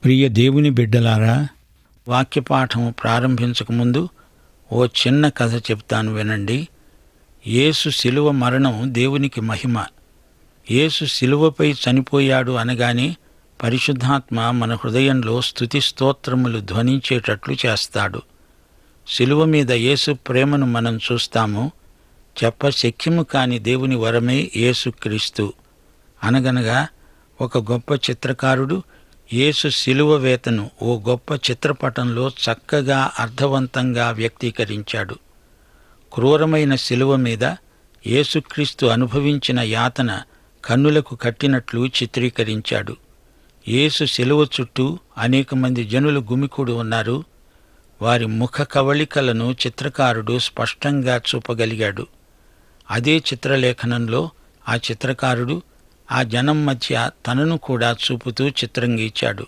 ప్రియ దేవుని బిడ్డలారా వాక్యపాఠం ప్రారంభించకముందు ఓ చిన్న కథ చెప్తాను వినండి యేసు శిలువ మరణం దేవునికి మహిమ యేసు శిలువపై చనిపోయాడు అనగానే పరిశుద్ధాత్మ మన హృదయంలో స్తుతి స్తోత్రములు ధ్వనించేటట్లు చేస్తాడు శిలువ మీద యేసు ప్రేమను మనం చూస్తాము చెప్ప శక్యము కాని దేవుని వరమే యేసుక్రీస్తు అనగనగా ఒక గొప్ప చిత్రకారుడు యేసు శిలువ వేతను ఓ గొప్ప చిత్రపటంలో చక్కగా అర్థవంతంగా వ్యక్తీకరించాడు క్రూరమైన శిలువ మీద యేసుక్రీస్తు అనుభవించిన యాతన కన్నులకు కట్టినట్లు చిత్రీకరించాడు యేసు శిలువ చుట్టూ అనేక మంది జనులు గుమికూడి ఉన్నారు వారి ముఖ కవళికలను చిత్రకారుడు స్పష్టంగా చూపగలిగాడు అదే చిత్రలేఖనంలో ఆ చిత్రకారుడు ఆ జనం మధ్య తనను కూడా చూపుతూ చిత్రం గీచాడు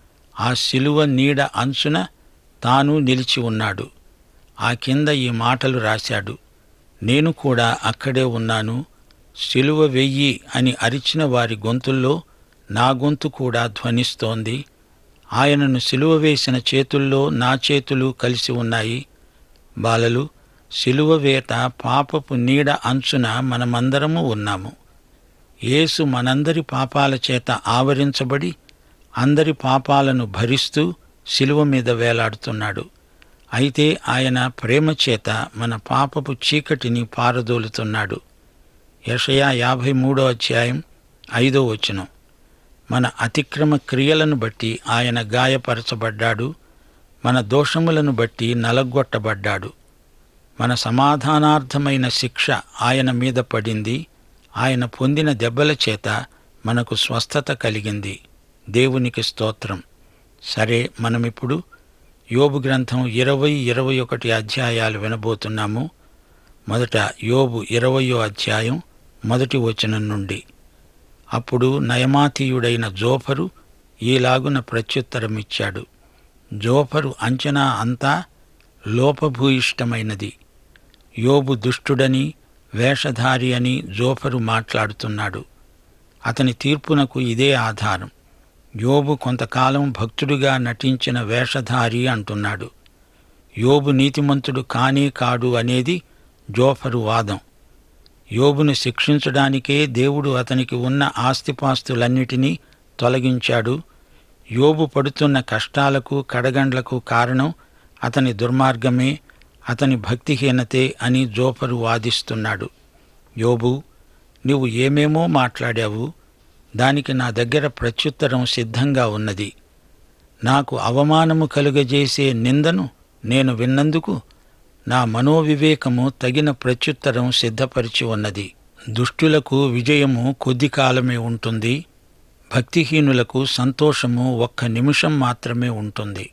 ఆ శిలువ నీడ అంచున తాను నిలిచి ఉన్నాడు ఆ కింద ఈ మాటలు రాశాడు నేను కూడా అక్కడే ఉన్నాను శిలువ వెయ్యి అని అరిచిన వారి గొంతుల్లో నా గొంతు కూడా ధ్వనిస్తోంది ఆయనను సిలువ వేసిన చేతుల్లో నా చేతులు కలిసి ఉన్నాయి బాలలు సిలువ వేత పాపపు నీడ అంచున మనమందరము ఉన్నాము యేసు మనందరి పాపాల చేత ఆవరించబడి అందరి పాపాలను భరిస్తూ శిలువ మీద వేలాడుతున్నాడు అయితే ఆయన ప్రేమ చేత మన పాపపు చీకటిని పారదోలుతున్నాడు యషయా యాభై మూడో అధ్యాయం ఐదో వచనం మన అతిక్రమ క్రియలను బట్టి ఆయన గాయపరచబడ్డాడు మన దోషములను బట్టి నలగొట్టబడ్డాడు మన సమాధానార్థమైన శిక్ష ఆయన మీద పడింది ఆయన పొందిన దెబ్బల చేత మనకు స్వస్థత కలిగింది దేవునికి స్తోత్రం సరే మనమిప్పుడు యోబు గ్రంథం ఇరవై ఇరవై ఒకటి అధ్యాయాలు వినబోతున్నాము మొదట యోబు ఇరవయో అధ్యాయం మొదటి వచనం నుండి అప్పుడు నయమాతీయుడైన జోఫరు ఈలాగున ప్రత్యుత్తరమిచ్చాడు జోఫరు అంచనా అంతా లోపభూయిష్టమైనది యోబు దుష్టుడని వేషధారి అని జోఫరు మాట్లాడుతున్నాడు అతని తీర్పునకు ఇదే ఆధారం యోబు కొంతకాలం భక్తుడిగా నటించిన వేషధారి అంటున్నాడు యోబు నీతిమంతుడు కానే కాడు అనేది జోఫరు వాదం యోబును శిక్షించడానికే దేవుడు అతనికి ఉన్న ఆస్తిపాస్తులన్నిటినీ తొలగించాడు యోబు పడుతున్న కష్టాలకు కడగండ్లకు కారణం అతని దుర్మార్గమే అతని భక్తిహీనతే అని జోఫరు వాదిస్తున్నాడు యోబు నీవు ఏమేమో మాట్లాడావు దానికి నా దగ్గర ప్రత్యుత్తరం సిద్ధంగా ఉన్నది నాకు అవమానము కలుగజేసే నిందను నేను విన్నందుకు నా మనోవివేకము తగిన ప్రత్యుత్తరం సిద్ధపరిచి ఉన్నది దుష్టులకు విజయము కొద్ది కాలమే ఉంటుంది భక్తిహీనులకు సంతోషము ఒక్క నిమిషం మాత్రమే ఉంటుంది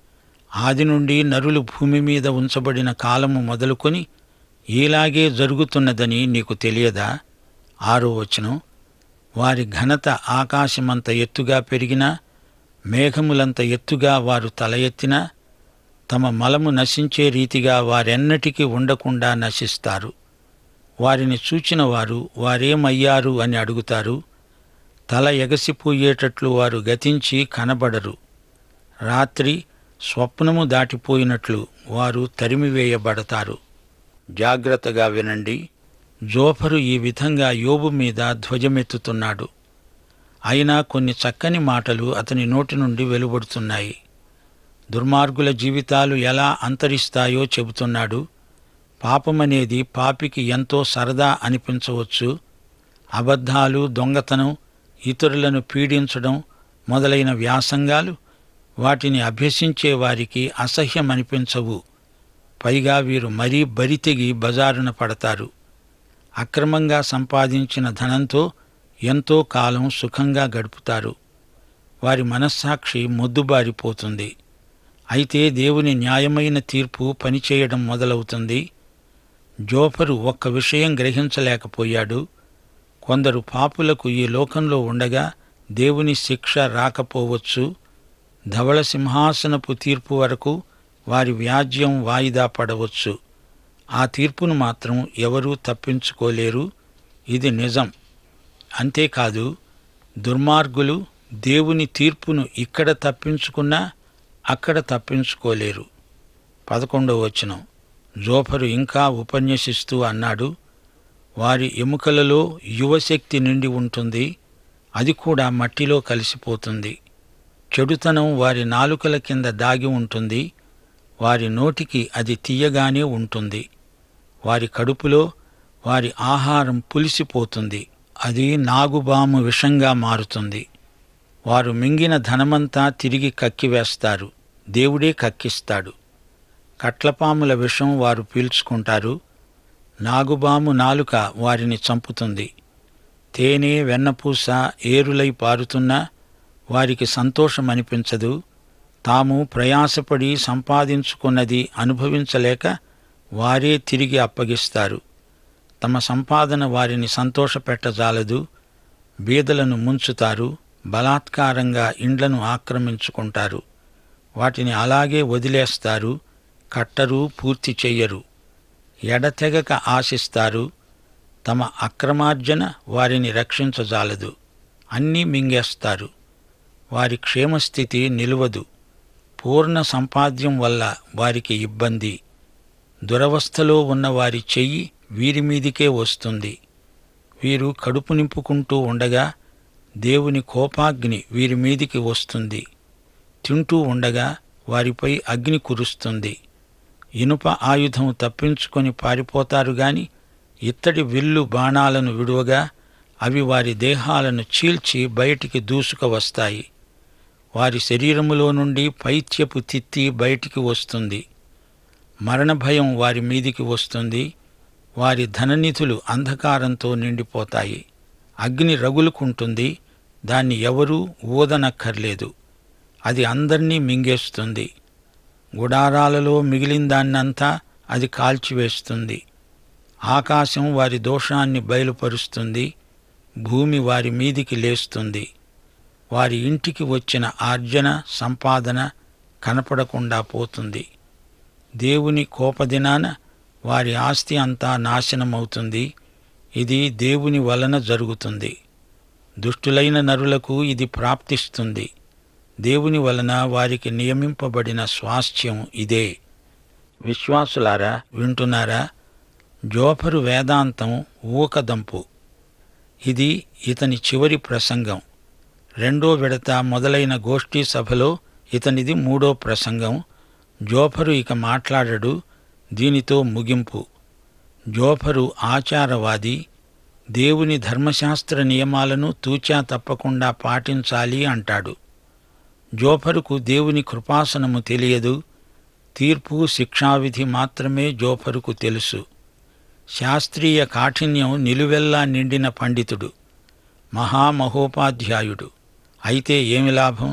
ఆది నుండి నరులు భూమి మీద ఉంచబడిన కాలము మొదలుకొని ఇలాగే జరుగుతున్నదని నీకు తెలియదా ఆరో వచనం వారి ఘనత ఆకాశమంత ఎత్తుగా పెరిగినా మేఘములంత ఎత్తుగా వారు తల ఎత్తినా తమ మలము నశించే రీతిగా వారెన్నటికీ ఉండకుండా నశిస్తారు వారిని చూచిన వారు వారేమయ్యారు అని అడుగుతారు తల ఎగసిపోయేటట్లు వారు గతించి కనబడరు రాత్రి స్వప్నము దాటిపోయినట్లు వారు తరిమివేయబడతారు జాగ్రత్తగా వినండి జోఫరు ఈ విధంగా యోబు మీద ధ్వజమెత్తుతున్నాడు అయినా కొన్ని చక్కని మాటలు అతని నోటి నుండి వెలువడుతున్నాయి దుర్మార్గుల జీవితాలు ఎలా అంతరిస్తాయో చెబుతున్నాడు పాపమనేది పాపికి ఎంతో సరదా అనిపించవచ్చు అబద్ధాలు దొంగతనం ఇతరులను పీడించడం మొదలైన వ్యాసంగాలు వాటిని అభ్యసించే వారికి అసహ్యమనిపించవు పైగా వీరు మరీ బరితెగి బజారున పడతారు అక్రమంగా సంపాదించిన ధనంతో ఎంతో కాలం సుఖంగా గడుపుతారు వారి మనస్సాక్షి మొద్దుబారిపోతుంది అయితే దేవుని న్యాయమైన తీర్పు పనిచేయడం మొదలవుతుంది జోఫరు ఒక్క విషయం గ్రహించలేకపోయాడు కొందరు పాపులకు ఈ లోకంలో ఉండగా దేవుని శిక్ష రాకపోవచ్చు ధవళ సింహాసనపు తీర్పు వరకు వారి వ్యాజ్యం వాయిదా పడవచ్చు ఆ తీర్పును మాత్రం ఎవరూ తప్పించుకోలేరు ఇది నిజం అంతేకాదు దుర్మార్గులు దేవుని తీర్పును ఇక్కడ తప్పించుకున్నా అక్కడ తప్పించుకోలేరు పదకొండవ వచనం జోఫరు ఇంకా ఉపన్యసిస్తూ అన్నాడు వారి ఎముకలలో యువశక్తి నిండి ఉంటుంది అది కూడా మట్టిలో కలిసిపోతుంది చెడుతనం వారి నాలుకల కింద దాగి ఉంటుంది వారి నోటికి అది తీయగానే ఉంటుంది వారి కడుపులో వారి ఆహారం పులిసిపోతుంది అది నాగుబాము విషంగా మారుతుంది వారు మింగిన ధనమంతా తిరిగి కక్కివేస్తారు దేవుడే కక్కిస్తాడు కట్లపాముల విషం వారు పీల్చుకుంటారు నాగుబాము నాలుక వారిని చంపుతుంది తేనె వెన్నపూస ఏరులై పారుతున్నా వారికి సంతోషమనిపించదు తాము ప్రయాసపడి సంపాదించుకున్నది అనుభవించలేక వారే తిరిగి అప్పగిస్తారు తమ సంపాదన వారిని సంతోషపెట్టజాలదు బీదలను ముంచుతారు బలాత్కారంగా ఇండ్లను ఆక్రమించుకుంటారు వాటిని అలాగే వదిలేస్తారు కట్టరు పూర్తి చెయ్యరు ఎడతెగక ఆశిస్తారు తమ అక్రమార్జన వారిని రక్షించజాలదు అన్నీ మింగేస్తారు వారి క్షేమస్థితి నిలువదు పూర్ణ సంపాద్యం వల్ల వారికి ఇబ్బంది దురవస్థలో ఉన్న వారి చెయ్యి వీరి మీదికే వస్తుంది వీరు కడుపు నింపుకుంటూ ఉండగా దేవుని కోపాగ్ని వీరి మీదికి వస్తుంది తింటూ ఉండగా వారిపై అగ్ని కురుస్తుంది ఇనుప ఆయుధం తప్పించుకొని పారిపోతారు గాని ఇత్తడి విల్లు బాణాలను విడువగా అవి వారి దేహాలను చీల్చి బయటికి దూసుక వస్తాయి వారి శరీరములో నుండి పైత్యపు తిత్తి బయటికి వస్తుంది మరణ భయం వారి మీదికి వస్తుంది వారి ధననిధులు అంధకారంతో నిండిపోతాయి అగ్ని రగులుకుంటుంది దాన్ని ఎవరూ ఊదనక్కర్లేదు అది అందర్నీ మింగేస్తుంది గుడారాలలో మిగిలిందాన్నంతా అది కాల్చివేస్తుంది ఆకాశం వారి దోషాన్ని బయలుపరుస్తుంది భూమి వారి మీదికి లేస్తుంది వారి ఇంటికి వచ్చిన ఆర్జన సంపాదన కనపడకుండా పోతుంది దేవుని కోపదినాన వారి ఆస్తి అంతా నాశనమవుతుంది ఇది దేవుని వలన జరుగుతుంది దుష్టులైన నరులకు ఇది ప్రాప్తిస్తుంది దేవుని వలన వారికి నియమింపబడిన స్వాస్థ్యం ఇదే విశ్వాసులారా వింటున్నారా జోఫరు వేదాంతం ఊకదంపు ఇది ఇతని చివరి ప్రసంగం రెండో విడత మొదలైన గోష్ఠీ సభలో ఇతనిది మూడో ప్రసంగం జోఫరు ఇక మాట్లాడడు దీనితో ముగింపు జోఫరు ఆచారవాది దేవుని ధర్మశాస్త్ర నియమాలను తూచా తప్పకుండా పాటించాలి అంటాడు జోఫరుకు దేవుని కృపాసనము తెలియదు తీర్పు శిక్షావిధి మాత్రమే జోఫరుకు తెలుసు శాస్త్రీయ కాఠిన్యం నిలువెల్లా నిండిన పండితుడు మహామహోపాధ్యాయుడు అయితే ఏమి లాభం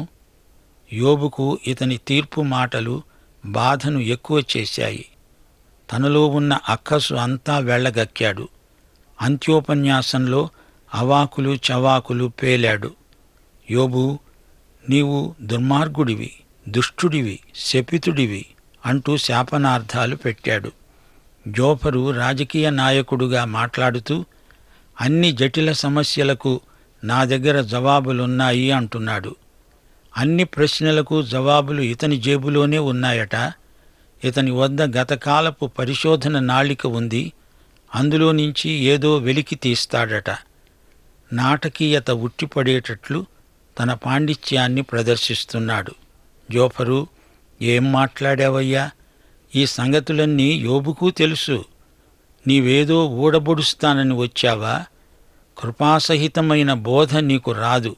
యోబుకు ఇతని తీర్పు మాటలు బాధను ఎక్కువ చేశాయి తనలో ఉన్న అక్కసు అంతా వెళ్ళగక్కాడు అంత్యోపన్యాసంలో అవాకులు చవాకులు పేలాడు యోబు నీవు దుర్మార్గుడివి దుష్టుడివి శపితుడివి అంటూ శాపనార్థాలు పెట్టాడు జోఫరు రాజకీయ నాయకుడుగా మాట్లాడుతూ అన్ని జటిల సమస్యలకు నా దగ్గర జవాబులున్నాయి అంటున్నాడు అన్ని ప్రశ్నలకు జవాబులు ఇతని జేబులోనే ఉన్నాయట ఇతని వద్ద గతకాలపు పరిశోధన నాళిక ఉంది అందులో నుంచి ఏదో వెలికి తీస్తాడట నాటకీయత ఉట్టిపడేటట్లు తన పాండిత్యాన్ని ప్రదర్శిస్తున్నాడు జోఫరు ఏం మాట్లాడావయ్యా ఈ సంగతులన్నీ యోబుకు తెలుసు నీవేదో ఊడబొడుస్తానని వచ్చావా కృపాసహితమైన బోధ నీకు రాదు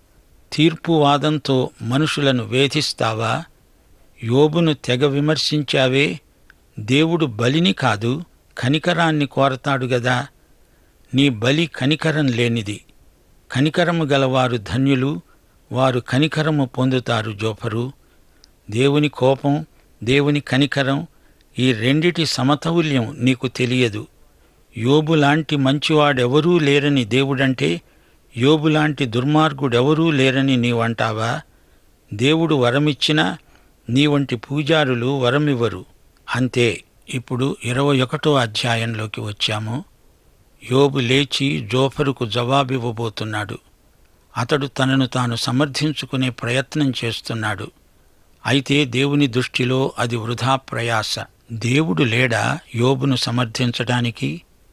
తీర్పువాదంతో మనుషులను వేధిస్తావా యోబును తెగ విమర్శించావే దేవుడు బలిని కాదు కనికరాన్ని కోరతాడు గదా నీ బలి కనికరం లేనిది కనికరము గలవారు ధన్యులు వారు కనికరము పొందుతారు జోఫరు దేవుని కోపం దేవుని కనికరం ఈ రెండిటి సమతౌల్యం నీకు తెలియదు యోబులాంటి మంచివాడెవరూ లేరని దేవుడంటే యోబులాంటి దుర్మార్గుడెవరూ లేరని నీవంటావా దేవుడు వరమిచ్చినా నీ వంటి పూజారులు వరమివ్వరు అంతే ఇప్పుడు ఇరవై ఒకటో అధ్యాయంలోకి వచ్చాము యోబు లేచి జోఫరుకు జవాబివ్వబోతున్నాడు అతడు తనను తాను సమర్థించుకునే ప్రయత్నం చేస్తున్నాడు అయితే దేవుని దృష్టిలో అది వృధా ప్రయాస దేవుడు లేడా యోబును సమర్థించడానికి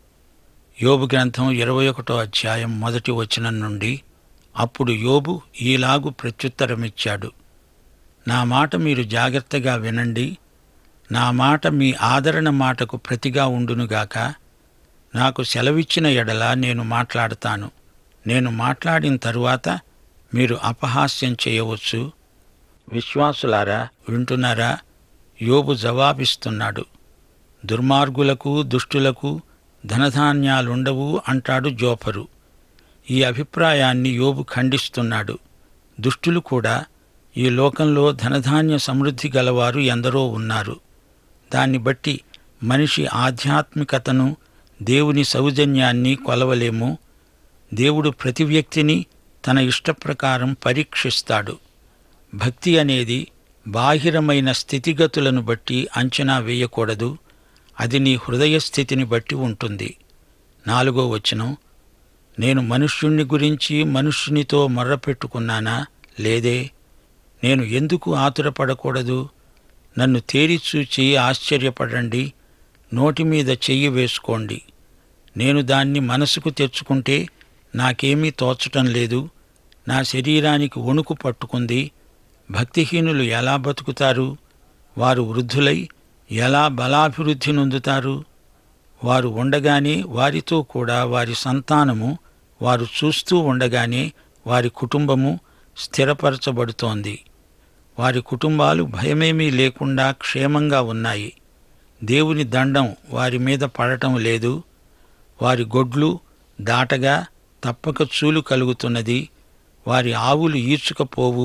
యోబు గ్రంథం ఇరవై ఒకటో అధ్యాయం మొదటి వచనం నుండి అప్పుడు యోబు ఈలాగు ప్రత్యుత్తరమిచ్చాడు నా మాట మీరు జాగ్రత్తగా వినండి నా మాట మీ ఆదరణ మాటకు ప్రతిగా ఉండునుగాక నాకు సెలవిచ్చిన ఎడల నేను మాట్లాడతాను నేను మాట్లాడిన తరువాత మీరు అపహాస్యం చేయవచ్చు విశ్వాసులారా వింటున్నారా యోబు జవాబిస్తున్నాడు దుర్మార్గులకు దుష్టులకు ధనధాన్యాలుండవు అంటాడు జోఫరు ఈ అభిప్రాయాన్ని యోబు ఖండిస్తున్నాడు దుష్టులు కూడా ఈ లోకంలో ధనధాన్య సమృద్ధి గలవారు ఎందరో ఉన్నారు దాన్ని బట్టి మనిషి ఆధ్యాత్మికతను దేవుని సౌజన్యాన్ని కొలవలేము దేవుడు ప్రతి వ్యక్తిని తన ఇష్టప్రకారం పరీక్షిస్తాడు భక్తి అనేది బాహిరమైన స్థితిగతులను బట్టి అంచనా వేయకూడదు అది నీ హృదయ స్థితిని బట్టి ఉంటుంది నాలుగో వచనం నేను మనుష్యుణ్ణి గురించి మనుష్యునితో మొర్రపెట్టుకున్నానా లేదే నేను ఎందుకు ఆతురపడకూడదు నన్ను తేరిచూచి ఆశ్చర్యపడండి నోటి మీద చెయ్యి వేసుకోండి నేను దాన్ని మనసుకు తెచ్చుకుంటే నాకేమీ తోచటం లేదు నా శరీరానికి వణుకు పట్టుకుంది భక్తిహీనులు ఎలా బతుకుతారు వారు వృద్ధులై ఎలా బలాభివృద్ధి నొందుతారు వారు ఉండగానే వారితో కూడా వారి సంతానము వారు చూస్తూ ఉండగానే వారి కుటుంబము స్థిరపరచబడుతోంది వారి కుటుంబాలు భయమేమీ లేకుండా క్షేమంగా ఉన్నాయి దేవుని దండం వారి మీద పడటం లేదు వారి గొడ్లు దాటగా తప్పక చూలు కలుగుతున్నది వారి ఆవులు ఈడ్చుకపోవు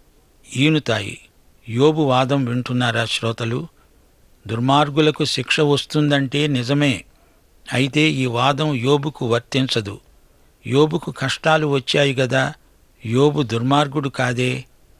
ఈనుతాయి యోబు వాదం వింటున్నారా శ్రోతలు దుర్మార్గులకు శిక్ష వస్తుందంటే నిజమే అయితే ఈ వాదం యోబుకు వర్తించదు యోబుకు కష్టాలు వచ్చాయి గదా యోబు దుర్మార్గుడు కాదే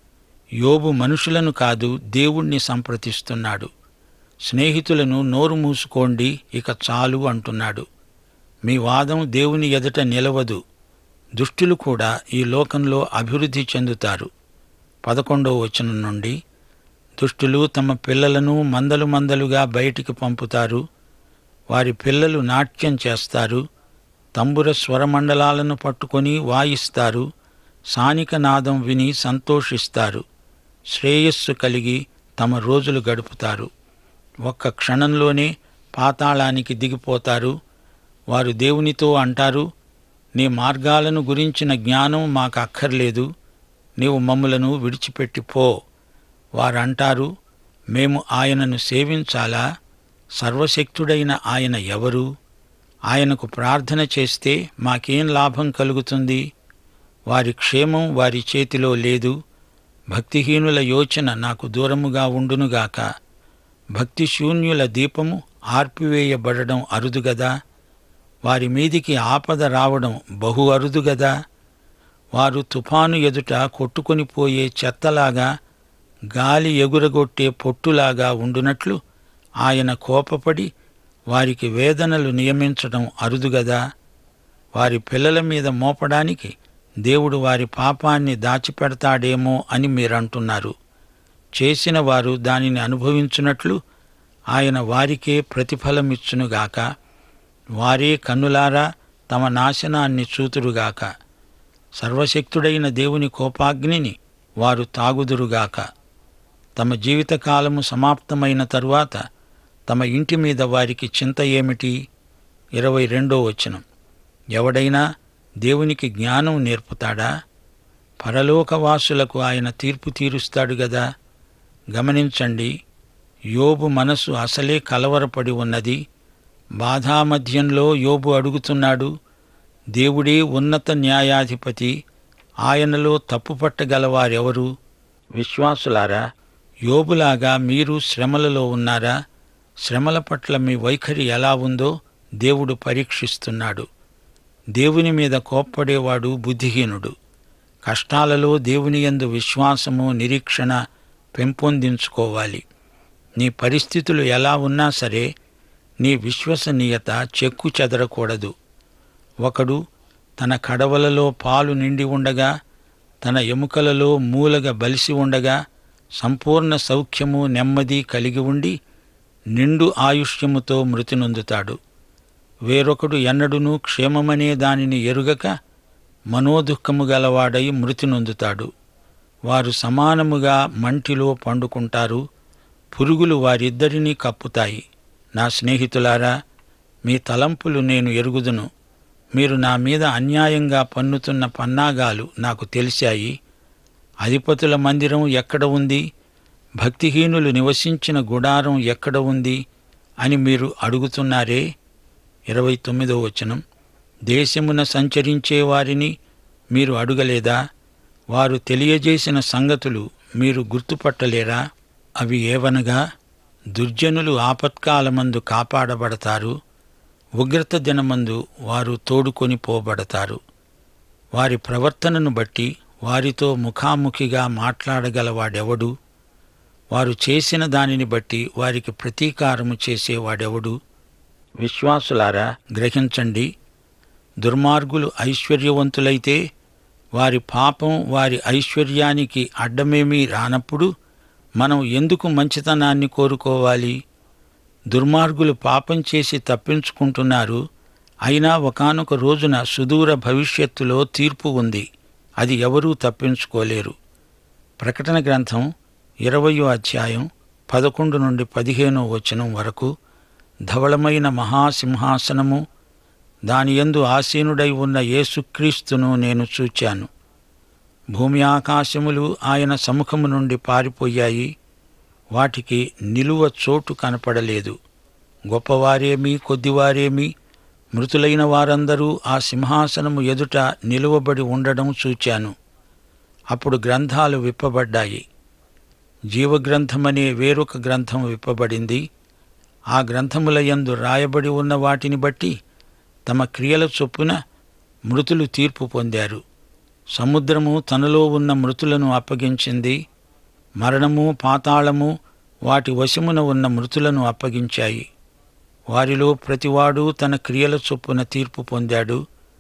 యోబు మనుషులను కాదు దేవుణ్ణి సంప్రదిస్తున్నాడు స్నేహితులను నోరు మూసుకోండి ఇక చాలు అంటున్నాడు మీ వాదం దేవుని ఎదుట నిలవదు దుష్టులు కూడా ఈ లోకంలో అభివృద్ధి చెందుతారు పదకొండవ వచనం నుండి దుష్టులు తమ పిల్లలను మందలు మందలుగా బయటికి పంపుతారు వారి పిల్లలు నాట్యం చేస్తారు తంబుర స్వరమండలాలను పట్టుకొని వాయిస్తారు సానిక నాదం విని సంతోషిస్తారు శ్రేయస్సు కలిగి తమ రోజులు గడుపుతారు ఒక్క క్షణంలోనే పాతాళానికి దిగిపోతారు వారు దేవునితో అంటారు నీ మార్గాలను గురించిన జ్ఞానం మాకు అక్కర్లేదు నీవు మమ్ములను విడిచిపెట్టి పో వారంటారు మేము ఆయనను సేవించాలా సర్వశక్తుడైన ఆయన ఎవరు ఆయనకు ప్రార్థన చేస్తే మాకేం లాభం కలుగుతుంది వారి క్షేమం వారి చేతిలో లేదు భక్తిహీనుల యోచన నాకు దూరముగా ఉండునుగాక భక్తి శూన్యుల దీపము ఆర్పివేయబడడం అరుదుగదా వారి మీదికి ఆపద రావడం బహు అరుదుగదా వారు తుఫాను ఎదుట కొట్టుకొని పోయే చెత్తలాగా గాలి ఎగురగొట్టే పొట్టులాగా ఉండునట్లు ఆయన కోపపడి వారికి వేదనలు నియమించడం అరుదుగదా వారి పిల్లల మీద మోపడానికి దేవుడు వారి పాపాన్ని దాచిపెడతాడేమో అని మీరంటున్నారు చేసిన వారు దానిని అనుభవించున్నట్లు ఆయన వారికే ప్రతిఫలమిచ్చునుగాక వారే కన్నులారా తమ నాశనాన్ని చూతురుగాక సర్వశక్తుడైన దేవుని కోపాగ్నిని వారు తాగుదురుగాక తమ జీవితకాలము సమాప్తమైన తరువాత తమ ఇంటి మీద వారికి చింత ఏమిటి ఇరవై రెండో వచనం ఎవడైనా దేవునికి జ్ఞానం నేర్పుతాడా పరలోకవాసులకు ఆయన తీర్పు తీరుస్తాడు గదా గమనించండి యోబు మనసు అసలే కలవరపడి ఉన్నది బాధామధ్యంలో యోబు అడుగుతున్నాడు దేవుడే ఉన్నత న్యాయాధిపతి ఆయనలో తప్పుపట్టగలవారెవరు విశ్వాసులారా యోబులాగా మీరు శ్రమలలో ఉన్నారా శ్రమల పట్ల మీ వైఖరి ఎలా ఉందో దేవుడు పరీక్షిస్తున్నాడు దేవుని మీద కోప్పడేవాడు బుద్ధిహీనుడు కష్టాలలో దేవుని యందు విశ్వాసము నిరీక్షణ పెంపొందించుకోవాలి నీ పరిస్థితులు ఎలా ఉన్నా సరే నీ విశ్వసనీయత చెక్కు చెదరకూడదు ఒకడు తన కడవలలో పాలు నిండి ఉండగా తన ఎముకలలో మూలగ బలిసి ఉండగా సంపూర్ణ సౌఖ్యము నెమ్మది కలిగి ఉండి నిండు ఆయుష్యముతో మృతి నొందుతాడు వేరొకడు ఎన్నడునూ క్షేమమనే దానిని ఎరుగక మనోదుఃఖము గలవాడై మృతి నొందుతాడు వారు సమానముగా మంటిలో పండుకుంటారు పురుగులు వారిద్దరినీ కప్పుతాయి నా స్నేహితులారా మీ తలంపులు నేను ఎరుగుదును మీరు నా మీద అన్యాయంగా పన్నుతున్న పన్నాగాలు నాకు తెలిశాయి అధిపతుల మందిరం ఎక్కడ ఉంది భక్తిహీనులు నివసించిన గుడారం ఎక్కడ ఉంది అని మీరు అడుగుతున్నారే ఇరవై తొమ్మిదో వచనం దేశమున సంచరించే వారిని మీరు అడుగలేదా వారు తెలియజేసిన సంగతులు మీరు గుర్తుపట్టలేరా అవి ఏవనగా దుర్జనులు ఆపత్కాలమందు కాపాడబడతారు ఉగ్రత దినమందు వారు తోడుకొని పోబడతారు వారి ప్రవర్తనను బట్టి వారితో ముఖాముఖిగా మాట్లాడగలవాడెవడు వారు చేసిన దానిని బట్టి వారికి ప్రతీకారము చేసేవాడెవడు విశ్వాసులారా గ్రహించండి దుర్మార్గులు ఐశ్వర్యవంతులైతే వారి పాపం వారి ఐశ్వర్యానికి అడ్డమేమీ రానప్పుడు మనం ఎందుకు మంచితనాన్ని కోరుకోవాలి దుర్మార్గులు పాపం చేసి తప్పించుకుంటున్నారు అయినా ఒకానొక రోజున సుదూర భవిష్యత్తులో తీర్పు ఉంది అది ఎవరూ తప్పించుకోలేరు ప్రకటన గ్రంథం ఇరవయో అధ్యాయం పదకొండు నుండి పదిహేనో వచనం వరకు ధవళమైన మహాసింహాసనము దాని యందు ఆసీనుడై ఉన్న యేసుక్రీస్తును నేను చూచాను భూమి ఆకాశములు ఆయన సముఖము నుండి పారిపోయాయి వాటికి నిలువ చోటు కనపడలేదు గొప్పవారేమి కొద్దివారేమి మృతులైన వారందరూ ఆ సింహాసనము ఎదుట నిలువబడి ఉండడం చూచాను అప్పుడు గ్రంథాలు విప్పబడ్డాయి జీవగ్రంథమనే వేరొక గ్రంథం విప్పబడింది ఆ గ్రంథముల యందు రాయబడి ఉన్న వాటిని బట్టి తమ క్రియల చొప్పున మృతులు తీర్పు పొందారు సముద్రము తనలో ఉన్న మృతులను అప్పగించింది మరణము పాతాళము వాటి వశమున ఉన్న మృతులను అప్పగించాయి వారిలో ప్రతివాడు తన క్రియల చొప్పున తీర్పు పొందాడు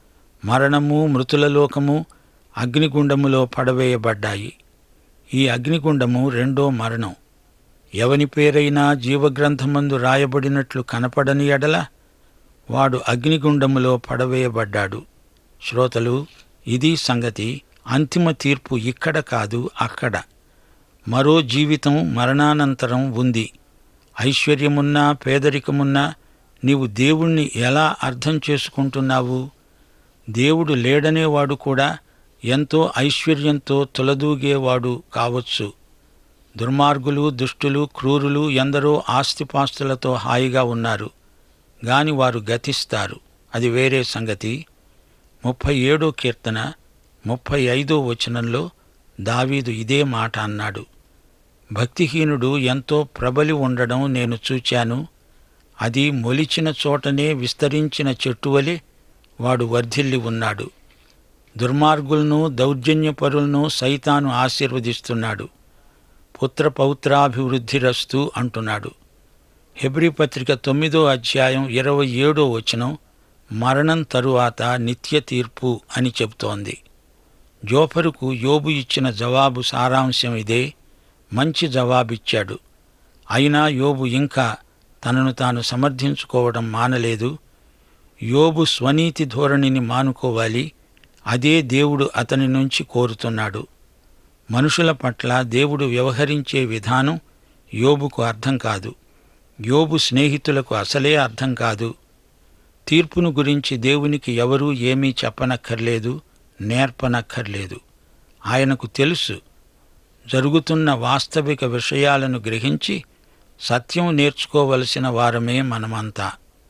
మరణము మృతుల లోకము అగ్నిగుండములో పడవేయబడ్డాయి ఈ అగ్నిగుండము రెండో మరణం ఎవని పేరైనా జీవగ్రంథమందు రాయబడినట్లు కనపడని ఎడల వాడు అగ్నిగుండములో పడవేయబడ్డాడు శ్రోతలు ఇది సంగతి అంతిమ తీర్పు ఇక్కడ కాదు అక్కడ మరో జీవితం మరణానంతరం ఉంది ఐశ్వర్యమున్నా పేదరికమున్నా నీవు దేవుణ్ణి ఎలా అర్థం చేసుకుంటున్నావు దేవుడు లేడనేవాడు కూడా ఎంతో ఐశ్వర్యంతో తులదూగేవాడు కావచ్చు దుర్మార్గులు దుష్టులు క్రూరులు ఎందరో ఆస్తిపాస్తులతో హాయిగా ఉన్నారు గాని వారు గతిస్తారు అది వేరే సంగతి ముప్పై ఏడో కీర్తన ముప్పై ఐదో వచనంలో దావీదు ఇదే మాట అన్నాడు భక్తిహీనుడు ఎంతో ప్రబలి ఉండడం నేను చూచాను అది మొలిచిన చోటనే విస్తరించిన చెట్టువలే వాడు వర్ధిల్లి ఉన్నాడు దుర్మార్గులను దౌర్జన్యపరులను సైతాను ఆశీర్వదిస్తున్నాడు పుత్ర పౌత్రాభివృద్ధిరస్తు అంటున్నాడు హెబ్రి పత్రిక తొమ్మిదో అధ్యాయం ఇరవై ఏడో వచనం మరణం తరువాత నిత్య తీర్పు అని చెబుతోంది జోఫరుకు యోబు ఇచ్చిన జవాబు సారాంశం ఇదే మంచి జవాబిచ్చాడు అయినా యోబు ఇంకా తనను తాను సమర్థించుకోవడం మానలేదు యోబు స్వనీతి ధోరణిని మానుకోవాలి అదే దేవుడు అతని నుంచి కోరుతున్నాడు మనుషుల పట్ల దేవుడు వ్యవహరించే విధానం యోబుకు అర్థం కాదు యోబు స్నేహితులకు అసలే అర్థం కాదు తీర్పును గురించి దేవునికి ఎవరూ ఏమీ చెప్పనక్కర్లేదు నేర్పనక్కర్లేదు ఆయనకు తెలుసు జరుగుతున్న వాస్తవిక విషయాలను గ్రహించి సత్యం నేర్చుకోవలసిన వారమే మనమంతా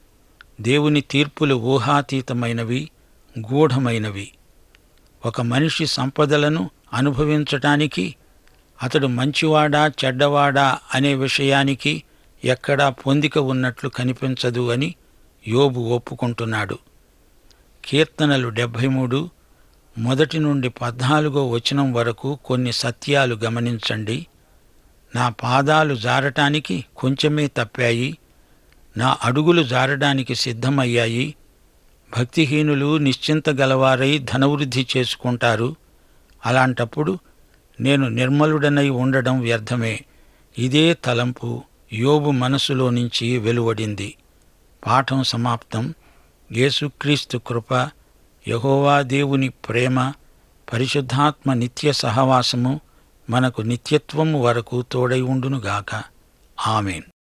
దేవుని తీర్పులు ఊహాతీతమైనవి గూఢమైనవి ఒక మనిషి సంపదలను అనుభవించటానికి అతడు మంచివాడా చెడ్డవాడా అనే విషయానికి ఎక్కడా పొందిక ఉన్నట్లు కనిపించదు అని యోబు ఒప్పుకుంటున్నాడు కీర్తనలు డెబ్భై మూడు మొదటి నుండి పద్నాలుగో వచనం వరకు కొన్ని సత్యాలు గమనించండి నా పాదాలు జారటానికి కొంచెమే తప్పాయి నా అడుగులు జారడానికి సిద్ధమయ్యాయి భక్తిహీనులు నిశ్చింత గలవారై ధనవృద్ధి చేసుకుంటారు అలాంటప్పుడు నేను నిర్మలుడనై ఉండడం వ్యర్థమే ఇదే తలంపు యోబు మనసులో నుంచి వెలువడింది పాఠం సమాప్తం యేసుక్రీస్తు కృప యహోవా దేవుని ప్రేమ పరిశుద్ధాత్మ నిత్య సహవాసము మనకు నిత్యత్వము వరకు తోడై ఉండునుగాక ఆమెన్